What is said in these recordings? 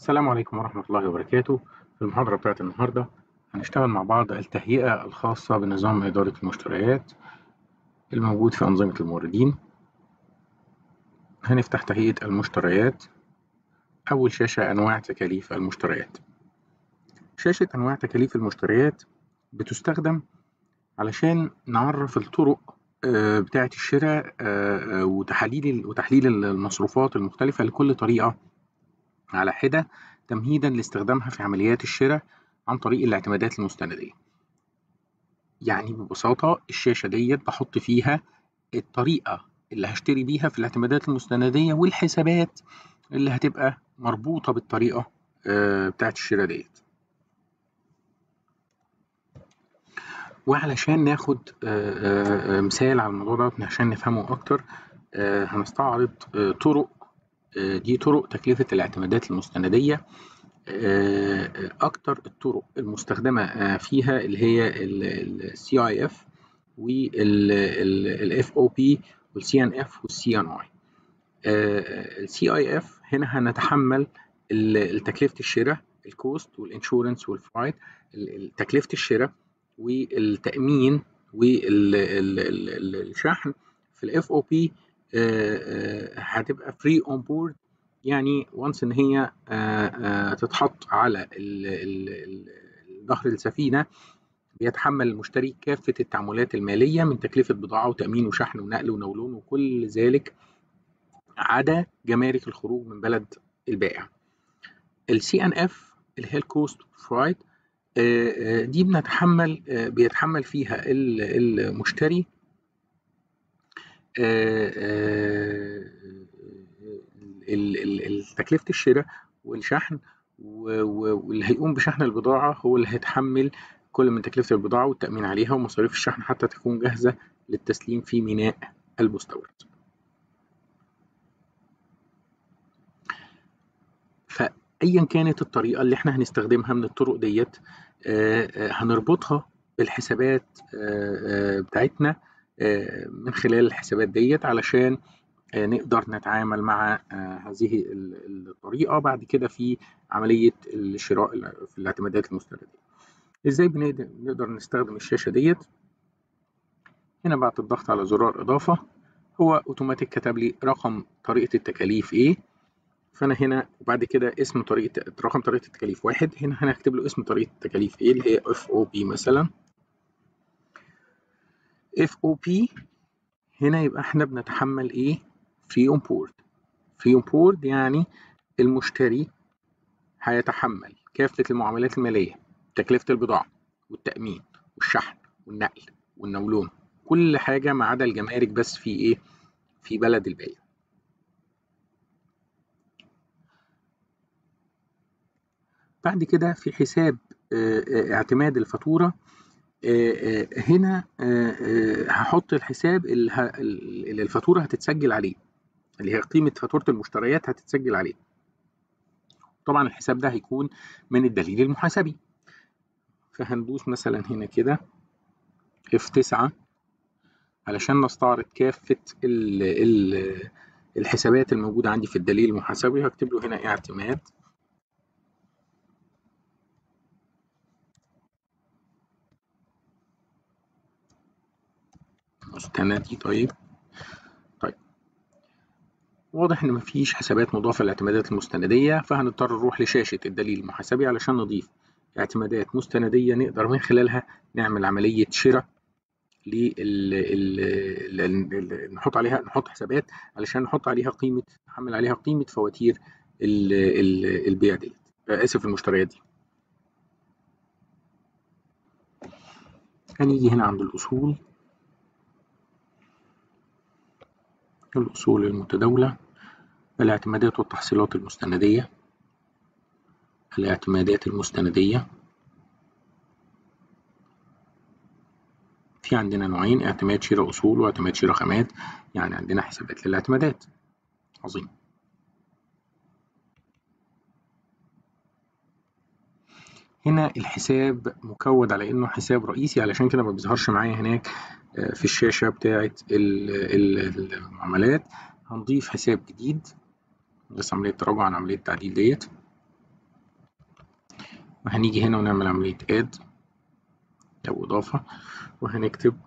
السلام عليكم ورحمة الله وبركاته في المحاضرة بتاعت النهاردة هنشتغل مع بعض التهيئة الخاصة بنظام إدارة المشتريات الموجود في أنظمة الموردين هنفتح تهيئة المشتريات أول شاشة أنواع تكاليف المشتريات شاشة أنواع تكاليف المشتريات بتستخدم علشان نعرف الطرق بتاعة الشراء وتحليل وتحليل المصروفات المختلفة لكل طريقة على حدة تمهيدا لاستخدامها في عمليات الشراء عن طريق الاعتمادات المستندية يعني ببساطة الشاشة ديت بحط فيها الطريقة اللي هشتري بيها في الاعتمادات المستندية والحسابات اللي هتبقى مربوطة بالطريقة بتاعت الشراء ديت وعلشان ناخد مثال على الموضوع ده عشان نفهمه أكتر هنستعرض طرق دي طرق تكلفة الاعتمادات المستندية أكتر الطرق المستخدمة فيها اللي هي ال CIF وال FOP وال CNF وال CNI ال CIF هنا هنتحمل تكلفة الشراء الكوست والانشورنس والفرايد تكلفة الشراء والتأمين والشحن في الاف او بي هتبقى فري اون بورد يعني وانس ان هي تتحط على ظهر السفينه بيتحمل المشتري كافه التعاملات الماليه من تكلفه بضاعه وتامين وشحن ونقل ونولون وكل ذلك عدا جمارك الخروج من بلد البائع السي ان اف اللي هي الكوست فرايد دي بنتحمل بيتحمل فيها المشتري تكلفة الشراء والشحن واللي هيقوم بشحن البضاعة هو اللي هيتحمل كل من تكلفة البضاعة والتأمين عليها ومصاريف الشحن حتى تكون جاهزة للتسليم في ميناء المستورد فأيا كانت الطريقة اللي احنا هنستخدمها من الطرق ديت هنربطها بالحسابات بتاعتنا من خلال الحسابات ديت علشان نقدر نتعامل مع هذه الطريقة بعد كده في عملية الشراء في الاعتمادات المستندية ازاي بنقدر نستخدم الشاشة ديت هنا بعد الضغط على زرار إضافة هو أوتوماتيك كتب لي رقم طريقة التكاليف إيه فأنا هنا وبعد كده اسم طريقة رقم طريقة التكاليف واحد هنا هنكتب له اسم طريقة التكاليف إيه اللي هي اف او بي مثلا اف او بي هنا يبقى احنا بنتحمل ايه فري اون بورد فري اون بورد يعني المشتري هيتحمل كافة المعاملات المالية تكلفة البضاعة والتأمين والشحن والنقل والنولون كل حاجة ما عدا الجمارك بس في ايه في بلد البائع بعد كده في حساب اعتماد الفاتورة هنا هحط الحساب اللي الفاتورة هتتسجل عليه اللي هي قيمة فاتورة المشتريات هتتسجل عليه طبعا الحساب ده هيكون من الدليل المحاسبي فهندوس مثلا هنا كده F9 علشان نستعرض كافة ال ال الحسابات الموجودة عندي في الدليل المحاسبي هكتب له هنا اعتماد مستندي طيب طيب واضح ان مفيش حسابات مضافه للاعتمادات المستنديه فهنضطر نروح لشاشه الدليل المحاسبي علشان نضيف اعتمادات مستنديه نقدر من خلالها نعمل عمليه شراء لل نحط عليها نحط حسابات علشان نحط عليها قيمه نحمل عليها قيمه فواتير ال ال البيع ديت اسف المشتريات دي هنيجي هنا عند الاصول الأصول المتداولة الاعتمادات والتحصيلات المستندية الاعتمادات المستندية في عندنا نوعين اعتماد شراء أصول واعتماد شراء خامات يعني عندنا حسابات للاعتمادات عظيم هنا الحساب مكود على انه حساب رئيسي علشان كده ما بيظهرش معايا هناك في الشاشة بتاعة المعاملات هنضيف حساب جديد بس عملية تراجع عن عملية تعديل ديت وهنيجي هنا ونعمل عملية add أو إضافة وهنكتب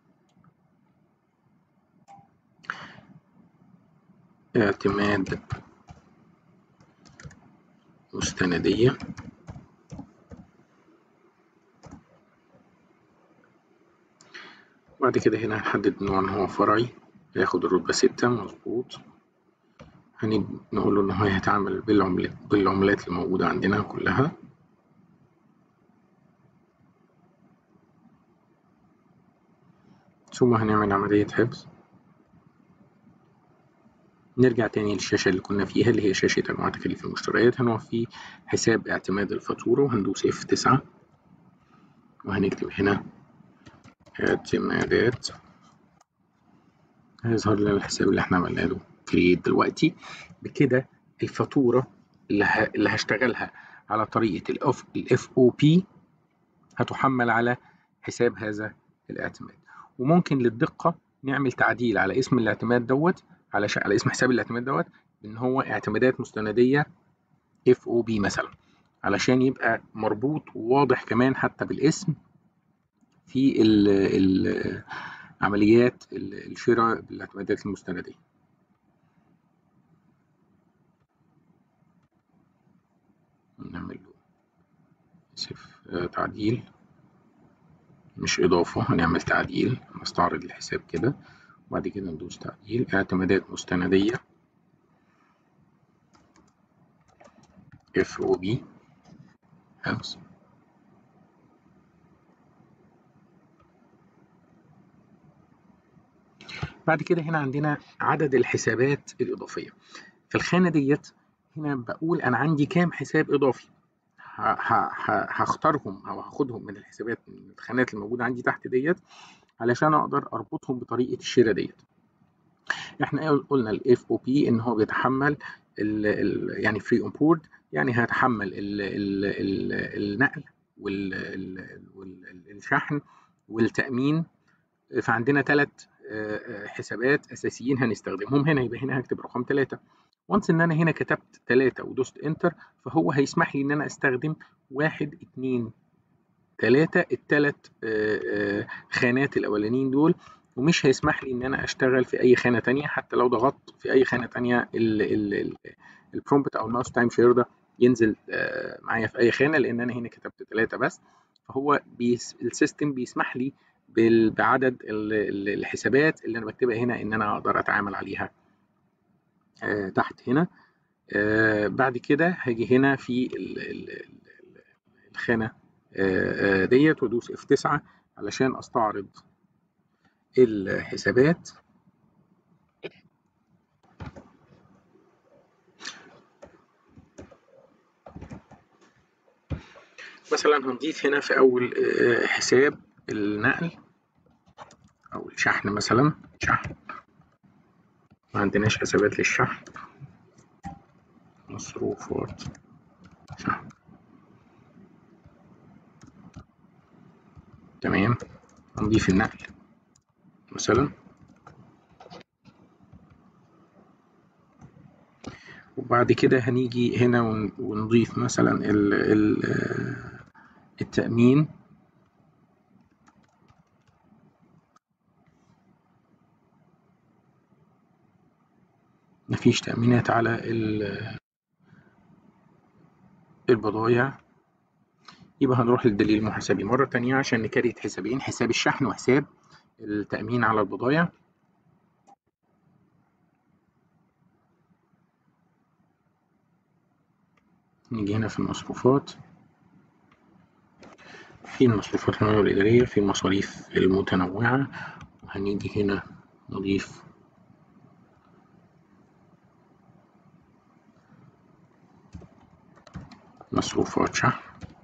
اعتماد مستندية بعد كده هنا هنحدد نوع ان هو فرعي هياخد الرتبة ستة مظبوط هنقول له ان هو هيتعامل بالعملات بالعملات الموجودة عندنا كلها ثم هنعمل عملية حفظ نرجع تاني للشاشة اللي كنا فيها اللي هي شاشة أنواع تكاليف المشتريات هنقف في حساب اعتماد الفاتورة وهندوس F9 وهنكتب هنا اعتمادات هيظهر لنا الحساب اللي احنا عملنا له كريت دلوقتي بكده الفاتورة اللي, ه... اللي هشتغلها على طريقة الاف الاف او بي هتحمل على حساب هذا الاعتماد وممكن للدقة نعمل تعديل على اسم الاعتماد دوت على ش... على اسم حساب الاعتماد دوت ان هو اعتمادات مستندية اف او بي مثلا علشان يبقى مربوط وواضح كمان حتى بالاسم في ال ال عمليات الشراء بالاعتمادات المستندية نعمل له اسف تعديل مش إضافة هنعمل تعديل نستعرض الحساب كده وبعد كده ندوس تعديل اعتمادات مستندية اف او بي حفظ بعد كده هنا عندنا عدد الحسابات الإضافية في الخانة ديت هنا بقول أنا عندي كام حساب إضافي هختارهم أو هاخدهم من الحسابات من الخانات الموجودة عندي تحت ديت علشان أقدر أربطهم بطريقة الشراء ديت احنا قلنا الاف او بي ان هو بيتحمل ال ال يعني فري اون بورد يعني هيتحمل ال ال ال النقل والشحن والتامين فعندنا ثلاث حسابات اساسيين هنستخدمهم هنا يبقى هنا هكتب رقم ثلاثة وانس ان انا هنا كتبت ثلاثة ودوست انتر فهو هيسمح لي ان انا استخدم واحد اتنين ثلاثة الثلاث خانات الاولانيين دول ومش هيسمح لي ان انا اشتغل في اي خانة تانية حتى لو ضغطت في اي خانة تانية البرومبت او الماوس تايم شير ده ينزل معايا في اي خانة لان انا هنا كتبت ثلاثة بس فهو بيس السيستم بيسمح لي بعدد الحسابات اللي انا بكتبها هنا ان انا اقدر اتعامل عليها آه تحت هنا آه بعد كده هاجي هنا في الخانة آه ديت وادوس F9 علشان استعرض الحسابات مثلا هنضيف هنا في اول حساب النقل او الشحن مثلا شحن ما عندناش حسابات للشحن مصروفات شحن تمام هنضيف النقل مثلا وبعد كده هنيجي هنا ونضيف مثلا ال ال التأمين مفيش تأمينات على البضايع يبقى هنروح للدليل المحاسبي مرة تانية عشان نكريت حسابين حساب الشحن وحساب التأمين على البضايع نيجي هنا في المصروفات في المصروفات المالية والإدارية في المصاريف المتنوعة وهنيجي هنا نضيف مصروفات شحن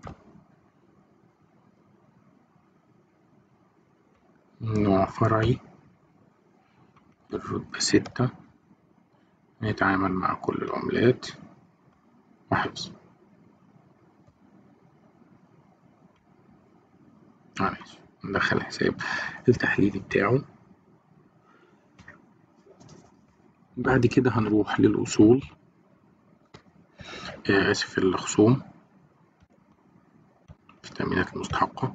نوع فرعي الرتبة ستة نتعامل مع كل العملات وحفظ معلش ندخل الحساب التحليلي بتاعه بعد كده هنروح للأصول آسف الخصوم التأمينات المستحقة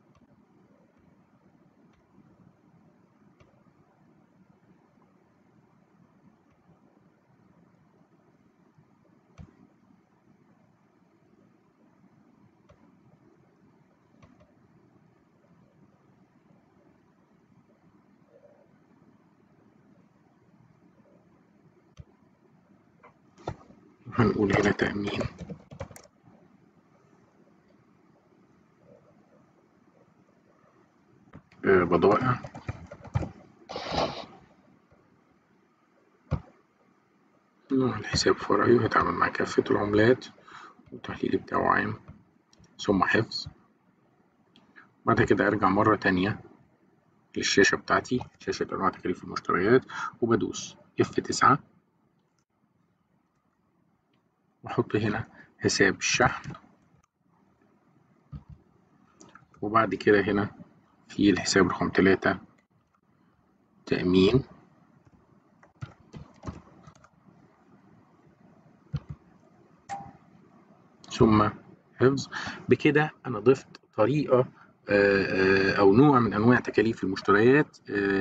هنقول هنا تأمين بضائع نوع الحساب فرعي وهيتعامل مع كافة العملات والتحليل بتاعه عام ثم حفظ بعد كده أرجع مرة تانية للشاشة بتاعتي شاشة أنواع تكاليف المشتريات وبدوس F9 وأحط هنا حساب الشحن وبعد كده هنا في الحساب رقم تلاتة تأمين ثم حفظ بكده أنا ضفت طريقة أو نوع من أنواع تكاليف المشتريات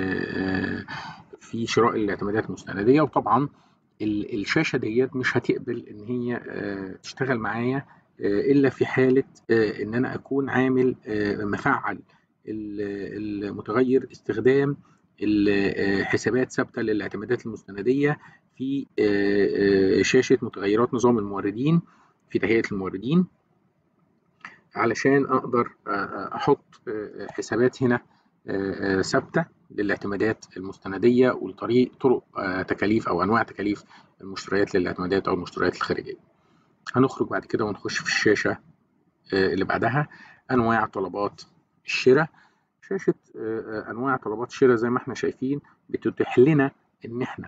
في شراء الاعتمادات المستندية وطبعا الشاشة ديت مش هتقبل إن هي تشتغل معايا إلا في حالة إن أنا أكون عامل مفعل المتغير استخدام حسابات ثابته للاعتمادات المستنديه في شاشه متغيرات نظام الموردين في تهيئه الموردين علشان اقدر احط حسابات هنا ثابته للاعتمادات المستنديه ولطريق طرق تكاليف او انواع تكاليف المشتريات للاعتمادات او المشتريات الخارجيه هنخرج بعد كده ونخش في الشاشه اللي بعدها انواع طلبات الشراء شاشة أنواع طلبات الشراء زي ما احنا شايفين بتتيح لنا إن احنا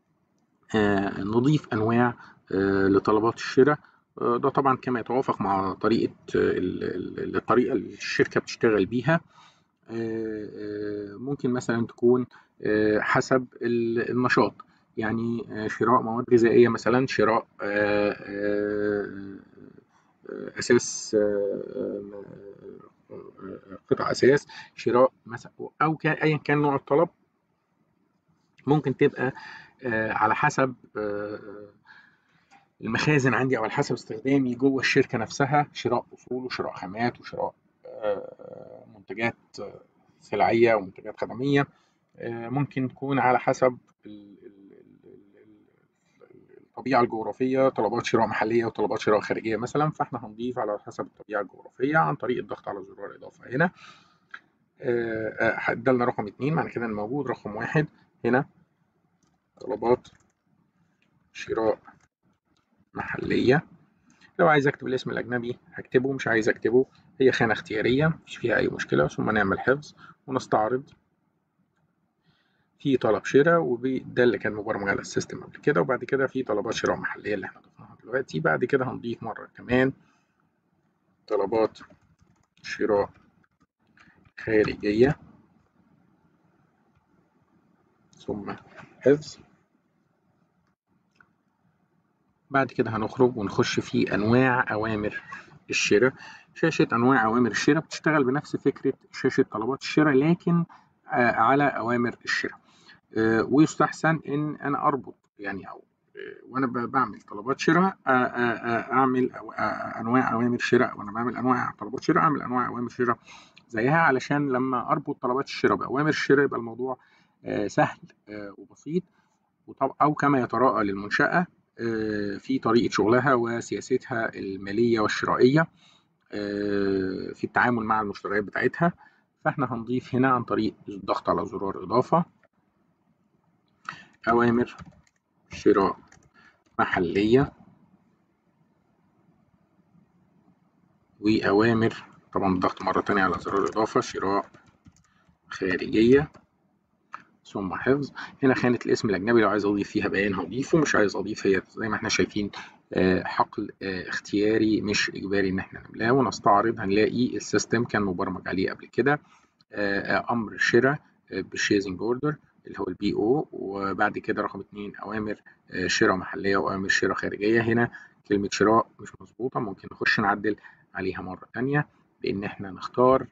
نضيف أنواع لطلبات الشراء ده طبعا كما يتوافق مع طريقة الطريقة اللي الشركة بتشتغل بيها ممكن مثلا تكون حسب النشاط يعني شراء مواد غذائية مثلا شراء أساس قطع اساس شراء مثلا او كان ايا كان نوع الطلب ممكن تبقى على حسب المخازن عندي او على حسب استخدامي جوه الشركه نفسها شراء اصول وشراء خامات وشراء منتجات سلعيه ومنتجات خدميه ممكن تكون على حسب الطبيعه الجغرافيه طلبات شراء محليه وطلبات شراء خارجيه مثلا فاحنا هنضيف على حسب الطبيعه الجغرافيه عن طريق الضغط على زرار اضافه هنا ده لنا رقم اتنين معنى كده ان موجود رقم واحد هنا طلبات شراء محليه لو عايز اكتب الاسم الاجنبي هكتبه مش عايز اكتبه هي خانه اختياريه مفيش فيها اي مشكله ثم نعمل حفظ ونستعرض في طلب شراء وده اللي كان مبرمج على السيستم قبل كده وبعد كده في طلبات شراء محلية اللي احنا ضفناها دلوقتي بعد كده هنضيف مرة كمان طلبات شراء خارجية ثم حفظ بعد كده هنخرج ونخش في أنواع أوامر الشراء شاشة أنواع أوامر الشراء بتشتغل بنفس فكرة شاشة طلبات الشراء لكن على أوامر الشراء ويستحسن ان انا اربط يعني او وانا بعمل طلبات شراء اعمل انواع اوامر شراء وانا بعمل انواع طلبات شراء اعمل انواع اوامر شراء زيها علشان لما اربط طلبات الشراء باوامر الشراء يبقى الموضوع سهل وبسيط او كما يتراءى للمنشاه في طريقه شغلها وسياستها الماليه والشرائيه في التعامل مع المشتريات بتاعتها فاحنا هنضيف هنا عن طريق الضغط على زرار اضافه أوامر شراء محلية وأوامر طبعا الضغط مرة تانية على زرار الإضافة شراء خارجية ثم حفظ هنا خانة الاسم الأجنبي لو عايز أضيف فيها بيان هضيفه مش عايز أضيف هي زي ما احنا شايفين حقل اختياري مش إجباري إن احنا نملاه ونستعرض هنلاقي السيستم كان مبرمج عليه قبل كده أمر شراء بالشيزنج أوردر اللي هو البي او وبعد كده رقم اتنين اوامر شراء محليه واوامر شراء خارجيه هنا كلمه شراء مش مظبوطه ممكن نخش نعدل عليها مره تانية بإن إحنا نختار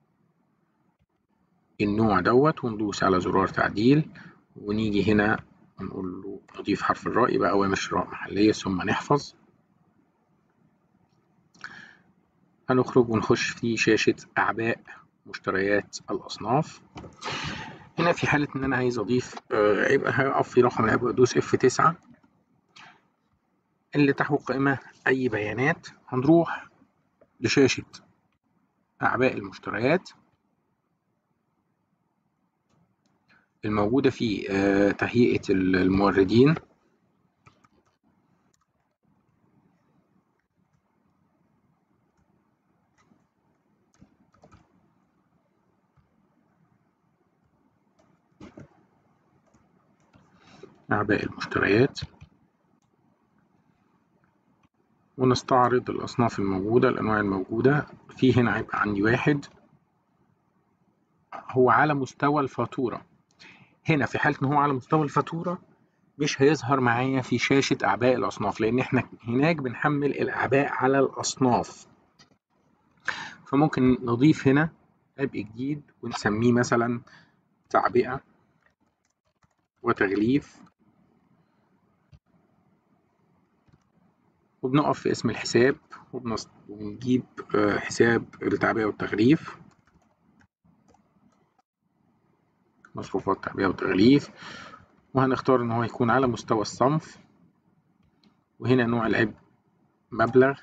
النوع دوت وندوس على زرار تعديل ونيجي هنا ونقول له نضيف حرف الراء يبقى أوامر شراء محلية ثم نحفظ هنخرج ونخش في شاشة أعباء مشتريات الأصناف هنا في حالة إن أنا عايز أضيف عبء هقف في رقم العبء وأدوس F9 اللي تحوي قائمة أي بيانات هنروح لشاشة أعباء المشتريات الموجودة في تهيئة الموردين أعباء المشتريات ونستعرض الأصناف الموجودة الأنواع الموجودة في هنا هيبقى عندي واحد هو على مستوى الفاتورة هنا في حالة إن هو على مستوى الفاتورة مش هيظهر معايا في شاشة أعباء الأصناف لأن إحنا هناك بنحمل الأعباء على الأصناف فممكن نضيف هنا عبء جديد ونسميه مثلا تعبئة وتغليف وبنقف في اسم الحساب وبنجيب حساب التعبئة والتغليف مصروفات تعبئة وتغليف وهنختار إن هو يكون على مستوى الصنف وهنا نوع العبء مبلغ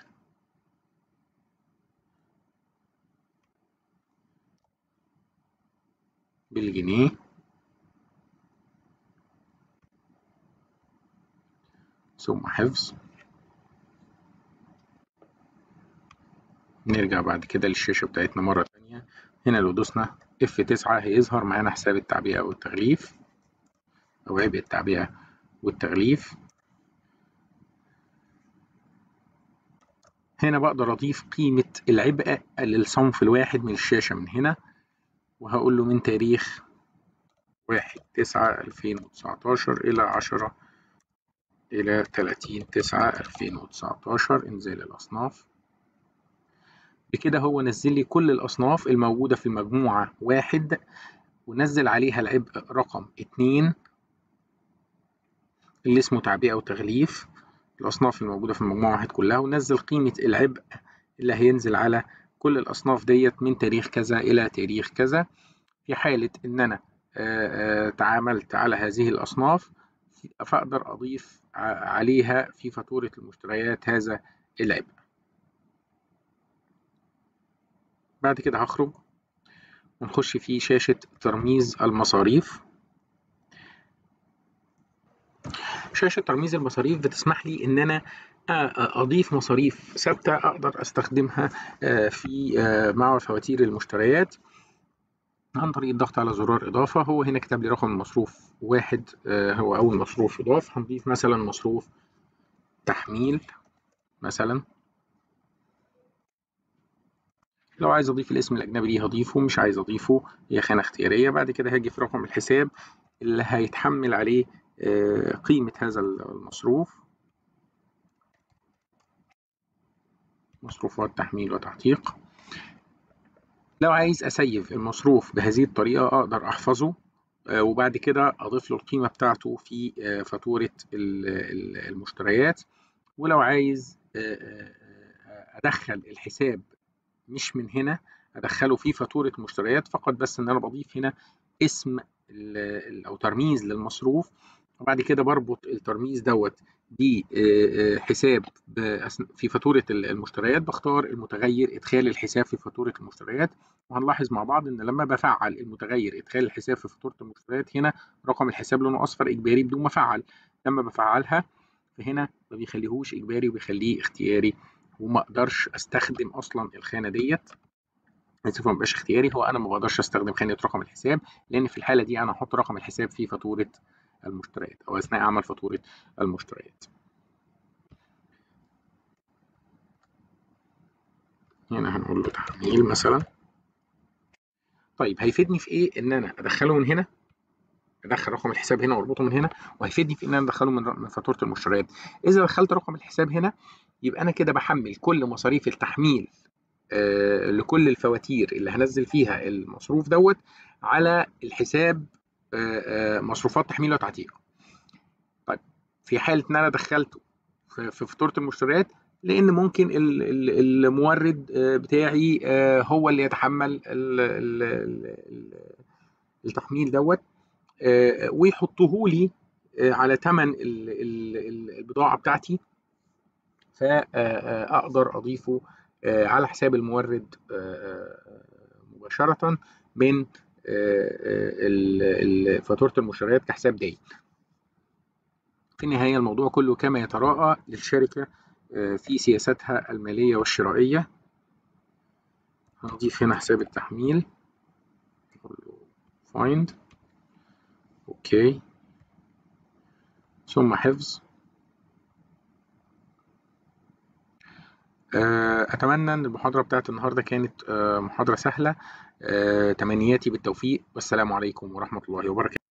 بالجنيه ثم حفظ نرجع بعد كده للشاشة بتاعتنا مرة تانية هنا لو دوسنا F9 هيظهر معانا حساب التعبئة والتغليف أو عبء التعبئة والتغليف هنا بقدر أضيف قيمة العبء للصنف الواحد من الشاشة من هنا وهقول له من تاريخ واحد تسعة ألفين وتسعتاشر إلى عشرة إلى تلاتين تسعة ألفين وتسعتاشر إنزال الأصناف بكده هو نزل لي كل الأصناف الموجودة في المجموعة واحد ونزل عليها العبء رقم اتنين اللي اسمه تعبئة وتغليف الأصناف الموجودة في المجموعة واحد كلها ونزل قيمة العبء اللي هينزل على كل الأصناف ديت من تاريخ كذا إلى تاريخ كذا في حالة إن أنا آآ آآ تعاملت على هذه الأصناف فأقدر أضيف عليها في فاتورة المشتريات هذا العبء بعد كده هخرج ونخش في شاشة ترميز المصاريف شاشة ترميز المصاريف بتسمح لي إن أنا أضيف مصاريف ثابتة أقدر أستخدمها في مع فواتير المشتريات عن طريق الضغط على زرار إضافة هو هنا كتب لي رقم المصروف واحد هو أول مصروف يضاف هنضيف مثلا مصروف تحميل مثلا لو عايز أضيف الاسم الأجنبي ليه هضيفه مش عايز أضيفه هي خانة اختيارية بعد كده هاجي في رقم الحساب اللي هيتحمل عليه قيمة هذا المصروف مصروفات تحميل وتعتيق لو عايز أسيف المصروف بهذه الطريقة أقدر أحفظه وبعد كده أضيف له القيمة بتاعته في فاتورة المشتريات ولو عايز أدخل الحساب مش من هنا أدخله في فاتورة المشتريات فقط بس إن أنا بضيف هنا اسم أو ترميز للمصروف وبعد كده بربط الترميز دوت بحساب في فاتورة المشتريات بختار المتغير إدخال الحساب في فاتورة المشتريات وهنلاحظ مع بعض إن لما بفعل المتغير إدخال الحساب في فاتورة المشتريات هنا رقم الحساب لونه أصفر إجباري بدون ما أفعل لما بفعلها فهنا ما بيخليهوش إجباري وبيخليه اختياري وما أقدرش أستخدم أصلا الخانة ديت اسف ما بقاش اختياري هو انا ما بقدرش استخدم خانه رقم الحساب لان في الحاله دي انا هحط رقم الحساب في فاتوره المشتريات او اثناء عمل فاتوره المشتريات هنا هنقول له تحميل مثلا طيب هيفيدني في ايه ان انا ادخله من هنا ادخل رقم الحساب هنا واربطه من هنا وهيفيدني في ان انا ادخله من من فاتوره المشتريات اذا دخلت رقم الحساب هنا يبقى انا كده بحمل كل مصاريف التحميل آه، لكل الفواتير اللي هنزل فيها المصروف دوت على الحساب آه، آه، مصروفات تحميل وتعتيق طيب في حالة إن أنا دخلته في في فاتورة المشتريات لأن ممكن ال- ال- المورد آه، بتاعي آه، هو اللي يتحمل ال- ال- ال- التحميل دوت آه، ويحطه لي آه، على ثمن ال- ال- ال- البضاعة بتاعتي فأقدر أضيفه آه، على حساب المورد آه، آه، مباشرة من آه، آه، ال- ال- فاتورة المشتريات كحساب داين في النهاية الموضوع كله كما يتراءى للشركة آه، في سياستها المالية والشرائية هنضيف هنا حساب التحميل نقول له find اوكي ثم حفظ آه، أتمنى أن المحاضرة بتاعت النهاردة كانت آه، محاضرة سهلة آه، تمنياتي بالتوفيق والسلام عليكم ورحمة الله وبركاته